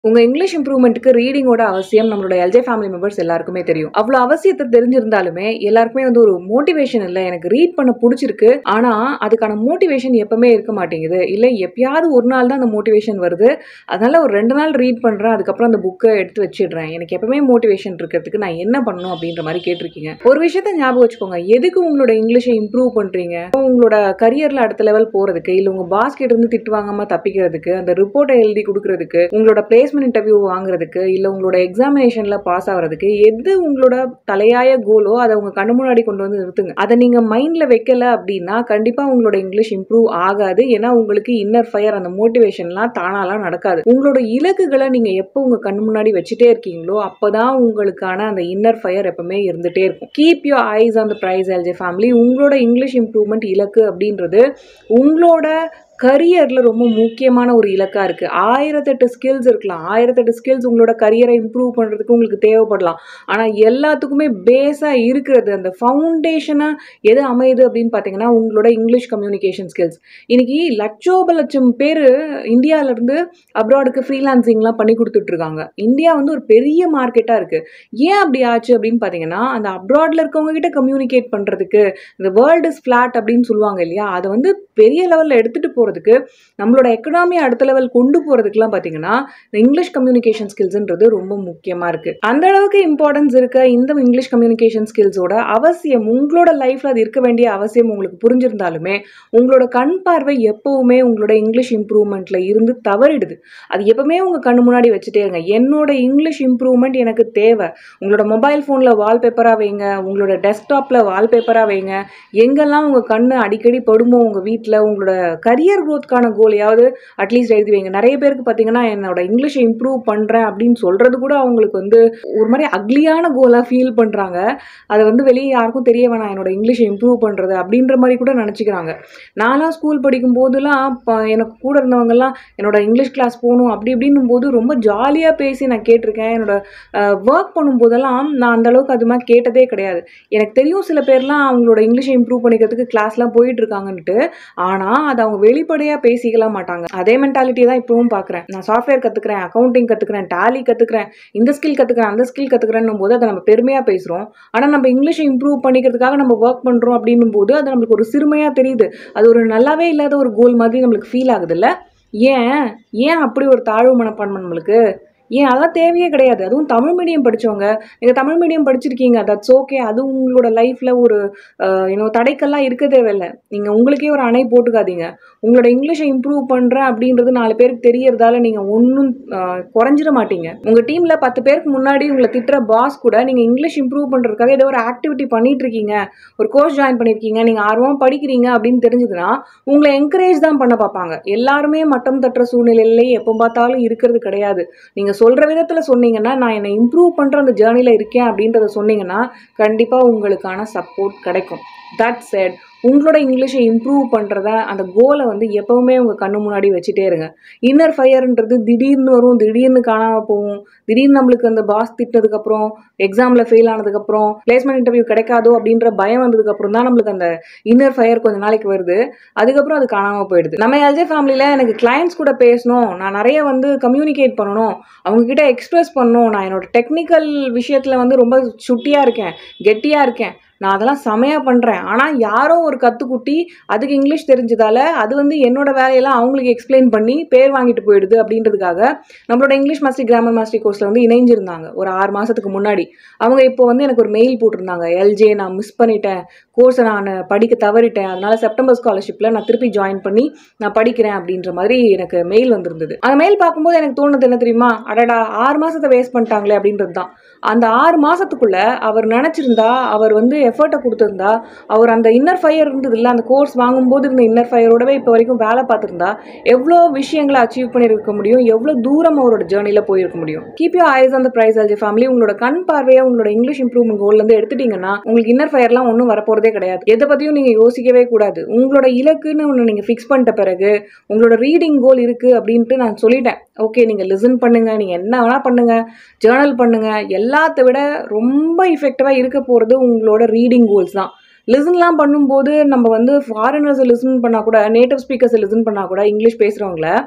உங்க இங்கிலீஷ் இம்ப்ரூவ்மெண்ட்டுக்கு ரீடிங்கோட அவசியம் நம்மளோட எல்ஜே ஃபேமிலி மெம்பர்ஸ் எல்லாருக்குமே தெரியும் அவ்வளோ அவசியத்தை தெரிஞ்சிருந்தாலுமே எல்லாருக்குமே வந்து ஒரு மோட்டிவேஷன் இல்லை எனக்கு ரீட் பண்ண பிடிச்சிருக்கு ஆனா அதுக்கான மோட்டிவேஷன் எப்பவுமே இருக்க மாட்டேங்குது இல்லை எப்பயாவது ஒரு நாள் தான் அந்த மோட்டிவேஷன் வருது அதனால ஒரு ரெண்டு நாள் ரீட் பண்றேன் அதுக்கப்புறம் அந்த புக்கை எடுத்து வச்சிடுறேன் எனக்கு எப்பவுமே மோட்டிவேஷன் இருக்கிறதுக்கு நான் என்ன பண்ணணும் அப்படின்ற மாதிரி கேட்டிருக்கீங்க ஒரு விஷயத்த ஞாபகம் வச்சுக்கோங்க எதுக்கு உங்களோட இங்கிலீஷை இம்ப்ரூவ் பண்றீங்க உங்களோட கரியர்ல அடுத்த லெவல் போறதுக்கு இல்லை உங்க பாஸ் கிட்ட இருந்து திட்டு வாங்காம தப்பிக்கிறதுக்கு அந்த ரிப்போர்ட்டை எழுதி கொடுக்கறதுக்கு உங்களோட பிளேஸ்மெண்ட் இன்டர்வியூ வாங்குறதுக்கு இல்லை உங்களோட எக்ஸாமினேஷன்ல பாஸ் ஆகிறதுக்கு எது உங்களோட தலையாய கோலோ அதை உங்க கண்ணு முன்னாடி கொண்டு வந்து நிறுத்துங்க அதை நீங்க மைண்ட்ல வைக்கல அப்படின்னா கண்டிப்பா உங்களோட இங்கிலீஷ் இம்ப்ரூவ் ஆகாது ஏன்னா உங்களுக்கு இன்னர் ஃபயர் அந்த மோட்டிவேஷன்லாம் தானாலாம் நடக்காது உங்களோட இலக்குகளை நீங்க எப்போ உங்க கண்ணு முன்னாடி வச்சுட்டே இருக்கீங்களோ அப்பதான் உங்களுக்கான அந்த இன்னர் ஃபயர் எப்பவுமே இருந்துட்டே இருக்கும் keep your eyes on the prize LJ family உங்களோட இங்கிலீஷ் இம்ப்ரூவ்மெண்ட் இலக்கு அப்படின்றது உங்களோட கரியரில் ரொம்ப முக்கியமான ஒரு இலக்காக இருக்குது ஆயிரத்தெட்டு ஸ்கில்ஸ் இருக்கலாம் ஆயிரத்தெட்டு ஸ்கில்ஸ் உங்களோட கரியரை இம்ப்ரூவ் பண்ணுறதுக்கு உங்களுக்கு தேவைப்படலாம் ஆனால் எல்லாத்துக்குமே பேஸாக இருக்கிறது அந்த ஃபவுண்டேஷனாக எது அமையுது அப்படின்னு பார்த்தீங்கன்னா உங்களோட இங்கிலீஷ் கம்யூனிகேஷன் ஸ்கில்ஸ் இன்னைக்கு லட்சோப லட்சம் பேர் இந்தியாவிலேருந்து அப்ராடுக்கு ஃப்ரீலான்சிங்லாம் பண்ணி கொடுத்துட்ருக்காங்க இந்தியா வந்து ஒரு பெரிய மார்க்கெட்டாக இருக்குது ஏன் அப்படி ஆச்சு அப்படின்னு பார்த்தீங்கன்னா அந்த அப்ராடில் இருக்கவங்க கிட்ட கம்யூனிகேட் பண்ணுறதுக்கு இந்த வேர்ல்டு இஸ் ஃப்ளாட் அப்படின்னு சொல்லுவாங்க இல்லையா அதை வந்து பெரிய லெவலில் எடுத்துகிட்டு போகிறதுக்கு நம்மளோட எக்கனாமி அடுத்த லெவல் கொண்டு போகிறதுக்குலாம் பார்த்தீங்கன்னா இந்த இங்கிலீஷ் கம்யூனிகேஷன் ஸ்கில்ஸ்ன்றது ரொம்ப முக்கியமாக இருக்குது அந்த அளவுக்கு இம்பார்ட்டன்ஸ் இருக்க இந்த இங்கிலீஷ் கம்யூனிகேஷன் ஸ்கில்ஸோட அவசியம் உங்களோட லைஃப்பில் அது இருக்க வேண்டிய அவசியம் உங்களுக்கு புரிஞ்சிருந்தாலுமே உங்களோட கண் பார்வை எப்பவுமே உங்களோட இங்கிலீஷ் இம்ப்ரூவ்மெண்ட்டில் இருந்து தவறிடுது அது எப்பவுமே உங்கள் கண்ணு முன்னாடி வச்சுட்டே இருங்க என்னோட இங்கிலீஷ் இம்ப்ரூவ்மெண்ட் எனக்கு தேவை உங்களோட மொபைல் ஃபோனில் வால்பேப்பராக வைங்க உங்களோட டெஸ்க்டாப்பில் வால்பேப்பராக வைங்க எங்கெல்லாம் உங்கள் கண்ணு அடிக்கடி படுமோ உங்கள் வீட்டில் உங்களோட கரியர் க்ரோத்க்கான கோலையாவது அட்லீஸ்ட் எழுதி வைங்க நிறைய பேருக்கு பார்த்தீங்கன்னா என்னோட இங்கிலீஷை இம்ப்ரூவ் பண்ணுறேன் அப்படின்னு சொல்கிறது கூட அவங்களுக்கு வந்து ஒரு மாதிரி அக்லியான கோலாக ஃபீல் பண்ணுறாங்க அதை வந்து வெளியே யாருக்கும் தெரிய வேணாம் என்னோட இங்கிலீஷை இம்ப்ரூவ் பண்ணுறது அப்படின்ற மாதிரி கூட நினச்சிக்கிறாங்க நான்லாம் ஸ்கூல் படிக்கும் போதெல்லாம் இப்போ எனக்கு கூட இருந்தவங்கெல்லாம் என்னோட இங்கிலீஷ் கிளாஸ் போகணும் அப்படி இப்படின்னும் போது ரொம்ப ஜாலியாக பேசி நான் கேட்டிருக்கேன் என்னோட ஒர்க் பண்ணும்போதெல்லாம் நான் அந்த அளவுக்கு அது மாதிரி கேட்டதே கிடையாது எனக்கு தெரியும் சில பேர்லாம் அவங்களோட இங்கிலீஷை இம்ப்ரூவ் பண்ணிக்கிறதுக்கு கிளாஸ்லாம் போயிட்டு இருக்காங்கன்ட்டு ஆனால் அதை அவங்க வெளிப்படையாக பேசிக்கலாம் மாட்டாங்க அதே மென்டாலிட்டி தான் இப்பவும் பார்க்குறேன் நான் சாஃப்ட்வேர் கற்றுக்குறேன் அக்கௌண்டிங் கற்றுக்குறேன் டேலி கற்றுக்குறேன் இந்த ஸ்கில் கற்றுக்குறேன் அந்த ஸ்கில் கற்றுக்குறேன்னும் போது அதை நம்ம பெருமையாக பேசுகிறோம் ஆனால் நம்ம இங்கிலீஷை இம்ப்ரூவ் பண்ணிக்கிறதுக்காக நம்ம ஒர்க் பண்ணுறோம் அப்படின்னும் போது அது நம்மளுக்கு ஒரு சிறுமையாக தெரியுது அது ஒரு நல்லாவே இல்லாத ஒரு கோல் மாதிரி நம்மளுக்கு ஃபீல் ஆகுதுல்ல ஏன் ஏன் அப்படி ஒரு தாழ்வு மனப்பான்மை நம்மளுக்கு ஏன் அதெல்லாம் தேவையே கிடையாது அதுவும் தமிழ் மீடியம் படித்தவங்க நீங்கள் தமிழ் மீடியம் படிச்சிருக்கீங்க தட்ஸ் ஓகே அது உங்களோட லைஃப்பில் ஒரு இன்னும் தடைக்கெல்லாம் இருக்க தேவையில்லை நீங்கள் உங்களுக்கே ஒரு அணை போட்டுக்காதீங்க உங்களோட இங்கிலீஷை இம்ப்ரூவ் பண்ணுறேன் அப்படின்றது நாலு பேருக்கு தெரியறதால நீங்கள் ஒன்றும் குறைஞ்சிட மாட்டீங்க உங்கள் டீமில் பத்து பேருக்கு முன்னாடி உங்களை திட்டுற பாஸ் கூட நீங்கள் இங்கிலீஷ் இம்ப்ரூவ் பண்ணுறதுக்காக ஏதோ ஒரு ஆக்டிவிட்டி பண்ணிட்டு இருக்கீங்க ஒரு கோர்ஸ் ஜாயின் பண்ணியிருக்கீங்க நீங்கள் ஆர்வமாக படிக்கிறீங்க அப்படின்னு தெரிஞ்சதுன்னா உங்களை என்கரேஜ் தான் பண்ண பார்ப்பாங்க எல்லாருமே மட்டம் தட்டுற சூழ்நிலையிலே எப்போ பார்த்தாலும் இருக்கிறது கிடையாது நீங்கள் சொல்கிற விதத்தில் சொன்னீங்கன்னா நான் என்னை இம்ப்ரூவ் பண்ணுற அந்த ஜேர்னியில் இருக்கேன் அப்படின்றத சொன்னீங்கன்னா கண்டிப்பாக உங்களுக்கான சப்போர்ட் கிடைக்கும் தட் செட் உங்களோட இங்கிலீஷை இம்ப்ரூவ் பண்ணுறத அந்த கோலை வந்து எப்போவுமே உங்கள் கண்ணு முன்னாடி வச்சுட்டே இருங்க இன்னர் ஃபயர்ன்றது திடீர்னு வரும் திடீர்னு காணாமல் போகும் திடீர்னு நம்மளுக்கு அந்த பாஸ் திட்டதுக்கப்புறம் எக்ஸாமில் ஃபெயில் ஆனதுக்கப்புறம் பிளேஸ்மெண்ட் இன்டர்வியூ கிடைக்காதோ அப்படின்ற பயம் வந்ததுக்கப்புறம் தான் நம்மளுக்கு அந்த இன்னர் ஃபயர் கொஞ்ச நாளைக்கு வருது அதுக்கப்புறம் அது காணாமல் போயிடுது நம்ம எல்ஜே ஃபேமிலியில் எனக்கு கிளைண்ட்ஸ் கூட பேசணும் நான் நிறைய வந்து கம்யூனிகேட் பண்ணணும் அவங்கக்கிட்ட எக்ஸ்ப்ரெஸ் பண்ணணும் நான் என்னோட டெக்னிக்கல் விஷயத்தில் வந்து ரொம்ப சுட்டியாக இருக்கேன் கெட்டியாக இருக்கேன் நான் அதெல்லாம் செமையாக பண்ணுறேன் ஆனால் யாரோ ஒரு கற்றுக்குட்டி அதுக்கு இங்கிலீஷ் தெரிஞ்சதால அது வந்து என்னோட வேலையெல்லாம் அவங்களுக்கு எக்ஸ்பிளைன் பண்ணி பேர் வாங்கிட்டு போயிடுது அப்படின்றதுக்காக நம்மளோட இங்கிலீஷ் மாஸ்டர் கிராமர் மாஸ்டர் கோர்ஸில் வந்து இணைஞ்சிருந்தாங்க ஒரு ஆறு மாதத்துக்கு முன்னாடி அவங்க இப்போ வந்து எனக்கு ஒரு மெயில் போட்டிருந்தாங்க எல்ஜே நான் மிஸ் பண்ணிட்டேன் கோர்ஸை நான் படிக்க தவறிட்டேன் அதனால செப்டம்பர் ஸ்காலர்ஷிப்பில் நான் திருப்பி ஜாயின் பண்ணி நான் படிக்கிறேன் அப்படின்ற மாதிரி எனக்கு மெயில் வந்திருந்தது அந்த மெயில் பார்க்கும்போது எனக்கு தோணுது என்ன தெரியுமா அடடா ஆறு மாதத்தை வேஸ்ட் பண்ணிட்டாங்களே அப்படின்றது தான் அந்த ஆறு மாதத்துக்குள்ள அவர் நினச்சிருந்தா அவர் வந்து எஃபர்ட்டை கொடுத்துருந்தா அவர் அந்த இன்னர் ஃபயர் இருந்தது இல்லை அந்த கோர்ஸ் வாங்கும்போது இருந்த இன்னர் ஃபயரோடவே இப்போ வரைக்கும் வேலை பார்த்துருந்தா எவ்வளோ விஷயங்களை அச்சீவ் பண்ணியிருக்க முடியும் எவ்வளோ தூரம் அவரோட ஜேர்னியில் போயிருக்க முடியும் கீப் யூ ஐஸ் அந்த ப்ரைஸ் அல்ஜி ஃபேமிலி உங்களோட கண் பார்வையை உங்களோட இங்கிலீஷ் இம்ப்ரூவ்மெண்ட் கோல்லேருந்து எடுத்துட்டீங்கன்னா உங்களுக்கு இன்னர் ஃபயர்லாம் ஒன்றும் வரப்போகிறதே கிடையாது எதை பற்றியும் நீங்கள் யோசிக்கவே கூடாது உங்களோட இலக்குன்னு ஒன்று நீங்கள் ஃபிக்ஸ் பண்ணிட்ட பிறகு உங்களோட ரீடிங் கோல் இருக்குது அப்படின்ட்டு நான் சொல்லிட்டேன் ஓகே நீங்கள் லிசன் பண்ணுங்கள் நீங்கள் என்ன வேணால் பண்ணுங்கள் ஜேர்னல் பண்ணுங்கள் எல்லாத்த விட ரொம்ப இஃபெக்டிவாக இருக்க போகிறது உங்களோட ரீடிங் கோல்ஸ் தான் லிசன்லாம் பண்ணும்போது நம்ம வந்து ஃபாரினர்ஸை லிசன் பண்ணால் கூட நேட்டிவ் ஸ்பீக்கர்ஸை லிசன் பண்ணால் கூட இங்கிலீஷ் பேசுகிறவங்கள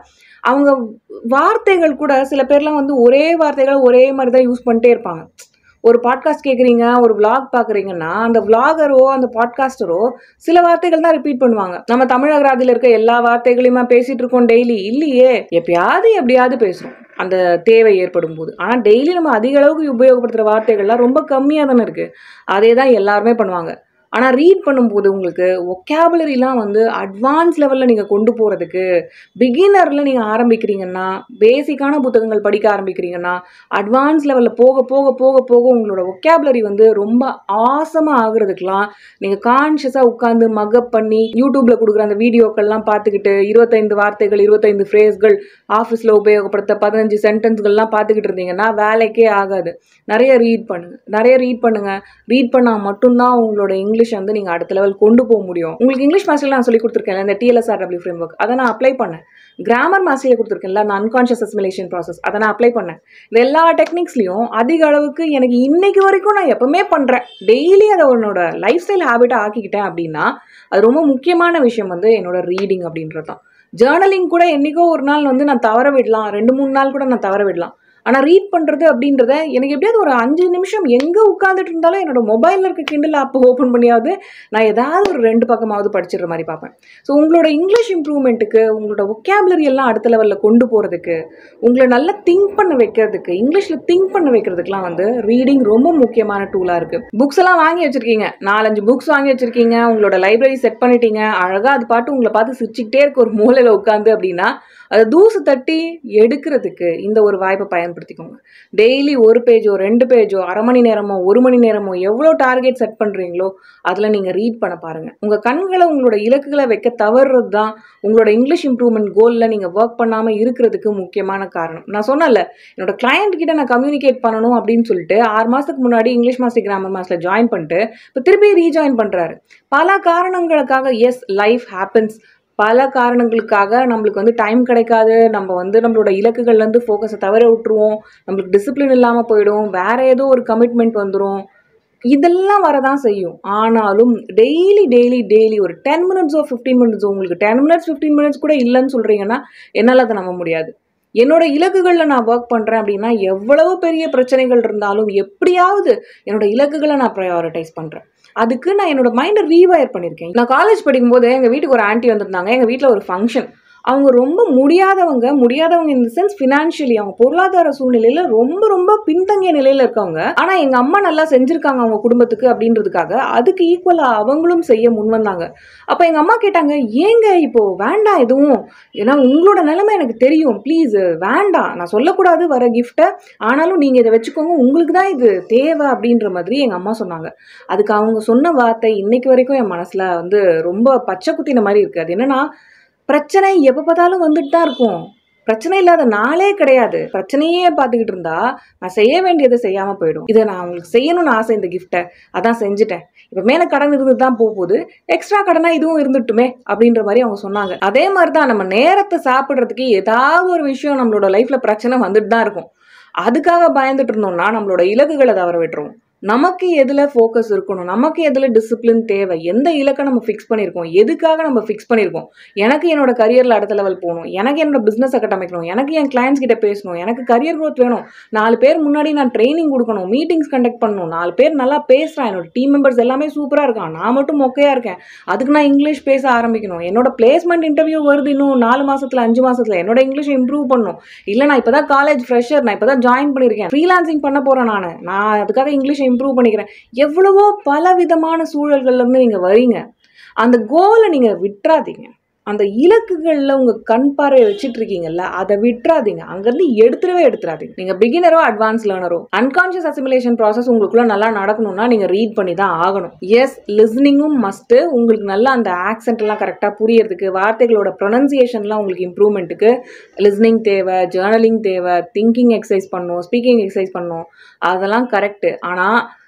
அவங்க வார்த்தைகள் கூட சில பேர்லாம் வந்து ஒரே வார்த்தைகளை ஒரே மாதிரி தான் யூஸ் பண்ணிட்டே இருப்பாங்க ஒரு பாட்காஸ்ட் கேட்குறீங்க ஒரு vlog பார்க்குறீங்கன்னா அந்த vlogger-ஓ அந்த பாட்காஸ்டரோ சில வார்த்தைகள் தான் ரிப்பீட் பண்ணுவாங்க நம்ம தமிழகராதியில் இருக்க எல்லா வார்த்தைகளையுமா பேசிட்டு இருக்கோம் டெய்லி இல்லையே எப்பயாவது எப்படியாவது பேசுகிறோம் அந்த தேவை ஏற்படும் போது ஆனால் டெய்லி நம்ம அதிக அளவுக்கு உபயோகப்படுத்துகிற வார்த்தைகள்லாம் ரொம்ப கம்மியாக தானே இருக்குது அதே தான் எல்லாருமே பண்ணுவாங்க ஆனால் ரீட் பண்ணும்போது உங்களுக்கு ஒக்காபுலரிலாம் வந்து அட்வான்ஸ் லெவலில் நீங்கள் கொண்டு போகிறதுக்கு பிகினரில் நீங்கள் ஆரம்பிக்கிறீங்கன்னா பேசிக்கான புத்தகங்கள் படிக்க ஆரம்பிக்கிறீங்கன்னா அட்வான்ஸ் லெவலில் போக போக போக போக உங்களோட ஒக்காபுலரி வந்து ரொம்ப ஆசமாக ஆகுறதுக்கெலாம் நீங்கள் கான்ஷியஸாக உட்காந்து மக்கப் பண்ணி யூடியூப்பில் கொடுக்குற அந்த வீடியோக்கள்லாம் பார்த்துக்கிட்டு இருபத்தைந்து வார்த்தைகள் இருபத்தைந்து ஃப்ரேஸ்கள் ஆஃபீஸில் உபயோகப்படுத்த பதினஞ்சு சென்டென்ஸ்கள்லாம் பார்த்துக்கிட்டு இருந்தீங்கன்னா வேலைக்கே ஆகாது நிறைய ரீட் பண்ணுங்க நிறைய ரீட் பண்ணுங்க ரீட் பண்ணால் மட்டும்தான் உங்களோட இங்கிலீஷ் வந்து நீங்கள் அடுத்த லெவல் கொண்டு போக முடியும் உங்களுக்கு இங்கிலீஷ் மாஸ்டரில் நான் சொல்லி கொடுத்துருக்கேன் இந்த டிஎல்எஸ்ஆர்டபிள்யூ ஃப்ரேம் ஒர்க் அதை நான் அப்ளை பண்ணேன் கிராமர் மாஸ்டரில் கொடுத்துருக்கேன்ல அந்த அன்கான்ஷியஸ் அசிமிலேஷன் ப்ராசஸ் அதை நான் அப்ளை பண்ணேன் இந்த எல்லா டெக்னிக்ஸ்லையும் அதிக அளவுக்கு எனக்கு இன்னைக்கு வரைக்கும் நான் எப்பவுமே பண்ணுறேன் டெய்லி அதை என்னோட லைஃப் ஸ்டைல் ஹேபிட்டாக ஆக்கிக்கிட்டேன் அப்படின்னா அது ரொம்ப முக்கியமான விஷயம் வந்து என்னோட ரீடிங் அப்படின்றது தான் ஜேர்னலிங் கூட என்றைக்கோ ஒரு நாள் வந்து நான் தவற விடலாம் ரெண்டு மூணு நாள் கூட நான் தவற விடலாம் ஆனால் ரீட் பண்ணுறது அப்படின்றத எனக்கு எப்படியாவது ஒரு அஞ்சு நிமிஷம் எங்கே உட்காந்துட்டு இருந்தாலும் என்னோட மொபைலில் இருக்க கிண்டில் ஆப்பை ஓப்பன் பண்ணியாவது நான் ஏதாவது ஒரு ரெண்டு பக்கமாவது படிச்சிடுற மாதிரி பார்ப்பேன் ஸோ உங்களோட இங்கிலீஷ் இம்ப்ரூவ்மெண்ட்டுக்கு உங்களோட ஒக்காபுலரி எல்லாம் அடுத்த லெவலில் கொண்டு போகிறதுக்கு உங்களை நல்லா திங்க் பண்ண வைக்கிறதுக்கு இங்கிலீஷில் திங்க் பண்ண வைக்கிறதுக்குலாம் வந்து ரீடிங் ரொம்ப முக்கியமான டூலாக இருக்குது புக்ஸ் எல்லாம் வாங்கி வச்சுருக்கீங்க நாலஞ்சு புக்ஸ் வாங்கி வச்சுருக்கீங்க உங்களோட லைப்ரரி செட் பண்ணிட்டீங்க அழகாக அது பாட்டு உங்களை பார்த்து சிரிச்சுக்கிட்டே இருக்க ஒரு மூலையில் உட்காந்து அப்படின்னா அதை தூசு தட்டி எடுக்கிறதுக்கு இந்த ஒரு வாய்ப்பை பயன்படுத்திக்கோங்க டெய்லி ஒரு பேஜோ ரெண்டு பேஜோ அரை மணி நேரமோ ஒரு மணி நேரமோ எவ்வளோ டார்கெட் செட் பண்ணுறீங்களோ அதில் நீங்கள் ரீட் பண்ண பாருங்கள் உங்கள் கண்களை உங்களோட இலக்குகளை வைக்க தவறுறது தான் உங்களோட இங்கிலீஷ் இம்ப்ரூவ்மெண்ட் கோலில் நீங்கள் ஒர்க் பண்ணாமல் இருக்கிறதுக்கு முக்கியமான காரணம் நான் சொன்னல என்னோட கிளையண்ட் கிட்ட நான் கம்யூனிகேட் பண்ணணும் அப்படின்னு சொல்லிட்டு ஆறு மாதத்துக்கு முன்னாடி English master grammar master join பண்ணிட்டு இப்போ திருப்பி ரீஜாயின் பண்ணுறாரு பல காரணங்களுக்காக எஸ் லைஃப் ஹேப்பன்ஸ் பல காரணங்களுக்காக நம்மளுக்கு வந்து டைம் கிடைக்காது நம்ம வந்து நம்மளோட இலக்குகள்லேருந்து ஃபோக்கஸை தவற விட்டுருவோம் நம்மளுக்கு டிசிப்ளின் இல்லாமல் போயிடும் வேற ஏதோ ஒரு கமிட்மெண்ட் வந்துடும் இதெல்லாம் வரதான் செய்யும் ஆனாலும் டெய்லி டெய்லி டெய்லி ஒரு டென் மினிட்ஸோ ஃபிஃப்டீன் மினிட்ஸோ உங்களுக்கு டென் மினிட்ஸ் ஃபிஃப்டீன் மினிட்ஸ் கூட இல்லைன்னு சொல்கிறீங்கன்னா என்னால் அதை நம்ப முடியாது என்னோட இலக்குகளில் நான் ஒர்க் பண்ணுறேன் அப்படின்னா எவ்வளவு பெரிய பிரச்சனைகள் இருந்தாலும் எப்படியாவது என்னோட இலக்குகளை நான் ப்ரையாரிட்டைஸ் பண்ணுறேன் அதுக்கு நான் என்னோட மைண்டை ரீவயர் பண்ணியிருக்கேன் நான் காலேஜ் படிக்கும்போது எங்கள் வீட்டுக்கு ஒரு ஆன்ட்டி வந்திருந்தாங்க எங்கள் வீட்டில் ஒரு ஃபங்க்ஷன் அவங்க ரொம்ப முடியாதவங்க முடியாதவங்க இந்த சென்ஸ் ஃபினான்ஷியலி அவங்க பொருளாதார சூழ்நிலையில ரொம்ப ரொம்ப பின்தங்கிய நிலையில இருக்கவங்க ஆனா எங்க அம்மா நல்லா செஞ்சிருக்காங்க அவங்க குடும்பத்துக்கு அப்படின்றதுக்காக அதுக்கு ஈக்குவலா அவங்களும் செய்ய முன் வந்தாங்க அப்ப எங்க அம்மா கேட்டாங்க ஏங்க இப்போ வேண்டாம் எதுவும் ஏன்னா உங்களோட நிலைமை எனக்கு தெரியும் ப்ளீஸ் வேண்டாம் நான் சொல்லக்கூடாது வர கிஃப்ட்டை ஆனாலும் நீங்க இதை வச்சுக்கோங்க உங்களுக்கு தான் இது தேவை அப்படின்ற மாதிரி எங்க அம்மா சொன்னாங்க அதுக்கு அவங்க சொன்ன வார்த்தை இன்னைக்கு வரைக்கும் என் மனசுல வந்து ரொம்ப பச்சை குத்தின மாதிரி இருக்கு அது என்னன்னா பிரச்சனை எப்போ பார்த்தாலும் வந்துட்டு தான் இருக்கும் பிரச்சனை இல்லாத நாளே கிடையாது பிரச்சனையே பார்த்துக்கிட்டு இருந்தா நான் செய்ய வேண்டியதை செய்யாமல் போயிடும் இதை நான் உங்களுக்கு செய்யணும்னு ஆசை இந்த கிஃப்ட்டை அதான் செஞ்சுட்டேன் இப்போ மேலே கடன் இருந்து தான் போக போகுது எக்ஸ்ட்ரா கடனாக இதுவும் இருந்துட்டுமே அப்படின்ற மாதிரி அவங்க சொன்னாங்க அதே மாதிரி தான் நம்ம நேரத்தை சாப்பிட்றதுக்கு ஏதாவது ஒரு விஷயம் நம்மளோட லைஃப்பில் பிரச்சனை வந்துட்டு தான் இருக்கும் அதுக்காக பயந்துட்டு இருந்தோம்னா நம்மளோட இலக்குகளை தவற விட்டுருவோம் நமக்கு எதில் ஃபோக்கஸ் இருக்கணும் நமக்கு எதில் டிசிப்ளின் தேவை எந்த இலக்கை நம்ம ஃபிக்ஸ் பண்ணியிருக்கோம் எதுக்காக நம்ம ஃபிக்ஸ் பண்ணியிருக்கோம் எனக்கு என்னோட கரியரில் அடுத்த லெவல் போகணும் எனக்கு என்னோட பிஸ்னஸை கட்டமைக்கணும் எனக்கு என் கிளைண்ட்ஸ் கிட்ட பேசணும் எனக்கு கரியர் growth வேணும் நாலு பேர் முன்னாடி நான் ட்ரைனிங் கொடுக்கணும் மீட்டிங்ஸ் கண்டக்ட் பண்ணணும் நாலு பேர் நல்லா பேசுகிறான் என்னோட டீம் மெம்பர்ஸ் எல்லாமே சூப்பராக இருக்கான் நான் மட்டும் மொக்கையாக இருக்கேன் அதுக்கு நான் இங்கிலீஷ் பேச ஆரம்பிக்கணும் என்னோட பிளேஸ்மெண்ட் இன்டர்வியூ வருது இன்னும் நாலு மாசத்துல அஞ்சு மாசத்துல என்னோட இங்கிலீஷ் இம்ப்ரூவ் பண்ணணும் இல்லை நான் இப்போதான் காலேஜ் ஃப்ரெஷர் நான் இப்போதான் ஜாயின் பண்ணியிருக்கேன் ஃப்ரீலான்சிங் பண்ண போகிறேன் நான் நான் அதுக்காக இங்கிலீஷ் இம்ப்ரூவ் பண்ணிக்கிறேன் எவ்வளவோ பல விதமான சூழல்கள்ல இருந்து நீங்கள் வரீங்க அந்த கோலை நீங்கள் விட்டுறாதீங்க அந்த இலக்குகளில் உங்கள் கண் பார்வையை வச்சுட்டு இருக்கீங்கல்ல அதை விட்டுறாதீங்க அங்கேருந்து எடுத்துடவே எடுத்துறாதீங்க நீங்கள் பிகினரோ அட்வான்ஸ் லேர்னரோ அன்கான்ஷியஸ் அசிமுலேஷன் ப்ராசஸ் உங்களுக்குள்ள நல்லா நடக்கணும்னா நீங்கள் ரீட் பண்ணி தான் ஆகணும் எஸ் லிஸ்னிங்கும் மஸ்ட்டு உங்களுக்கு நல்லா அந்த ஆக்சென்ட் எல்லாம் கரெக்டாக புரியறதுக்கு வார்த்தைகளோட ப்ரொனன்சியேஷன்லாம் உங்களுக்கு இம்ப்ரூவ்மெண்ட்டுக்கு லிஸ்னிங் தேவை ஜேர்னலிங் தேவை திங்கிங் எக்ஸசைஸ் பண்ணணும் ஸ்பீக்கிங் எக்ஸசைஸ் பண்ணணும் அதெல்லாம் கரெக்டு ஆனால்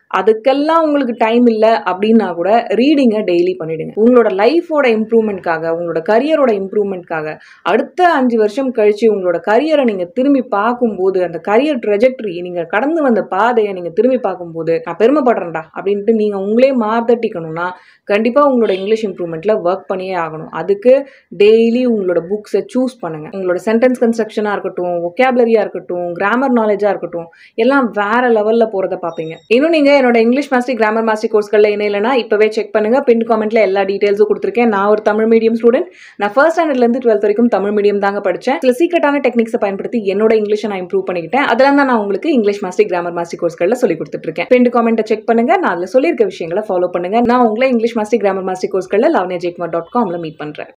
அதுக்கெல்லாம் உங்களுக்கு டைம் இல்லை அப்படின்னா கூட ரீடிங்கை டெய்லி பண்ணிடுங்க உங்களோட லைஃபோட இம்ப்ரூவ்மெண்ட்காக உங்களோட கரியரோட இம்ப்ரூவ்மெண்ட்காக அடுத்த அஞ்சு வருஷம் கழிச்சு உங்களோட கரியரை நீங்கள் திரும்பி பார்க்கும்போது அந்த கரியர் ட்ரெஜெக்டரி நீங்கள் கடந்து வந்த பாதையை நீங்கள் திரும்பி பார்க்கும்போது நான் பெருமைப்படுறேன்டா அப்படின்ட்டு நீங்கள் உங்களே மார்த்தட்டிக்கணும்னா கண்டிப்பாக உங்களோட இங்கிலீஷ் இம்ப்ரூவ்மெண்ட்டில் ஒர்க் பண்ணியே ஆகணும் அதுக்கு டெய்லி உங்களோட புக்ஸை சூஸ் பண்ணுங்கள் உங்களோட சென்டென்ஸ் கன்ஸ்ட்ரக்ஷனாக இருக்கட்டும் ஒகேபலரியாக இருக்கட்டும் கிராமர் நாலேஜாக இருக்கட்டும் எல்லாம் வேற லெவலில் போகிறத பார்ப்பீங்க இன்னும் நீங்கள் என்னோட இங்கிலீஷ் மாஸ்டர் கிராமர் மாஸ்டர் கோர்ஸ்களில் இணையிலனா இப்போவே செக் பண்ணுங்கள் பின் காமெண்ட்டில் எல்லா டீட்டெயில்ஸும் கொடுத்துருக்கேன் நான் ஒரு தமிழ் மீடியம் ஸ்டூடெண்ட் நான் ஃபர்ஸ்ட் ஸ்டாண்டர்ட்லேருந்து டுவெல்த் வரைக்கும் தமிழ் மீடியம் தாங்க படித்தேன் சில சீக்கிரட்டான டெக்னிக்ஸை பயன்படுத்தி என்னோட இங்கிலீஷை நான் இம்ப்ரூவ் பண்ணிக்கிட்டேன் அதெல்லாம் தான் நான் உங்களுக்கு இங்கிலீஷ் மாஸ்டர் கிராமர் மாஸ்டர் கோர்ஸ்களில் சொல்லி கொடுத்துட்ருக்கேன் பின் காமெண்ட்டை செக் பண்ணுங்க நான் அதில் சொல்லியிருக்க விஷயங்களை ஃபாலோ பண்ணுங்க நான் உங்களை இங்கிலீஷ் மாஸ்டர் கிராமர் மாஸ்டர் கோர்ஸ்களில் லவ்னே ஜெய்குமார் டாட் காமில் மீட் பண்ணுறேன்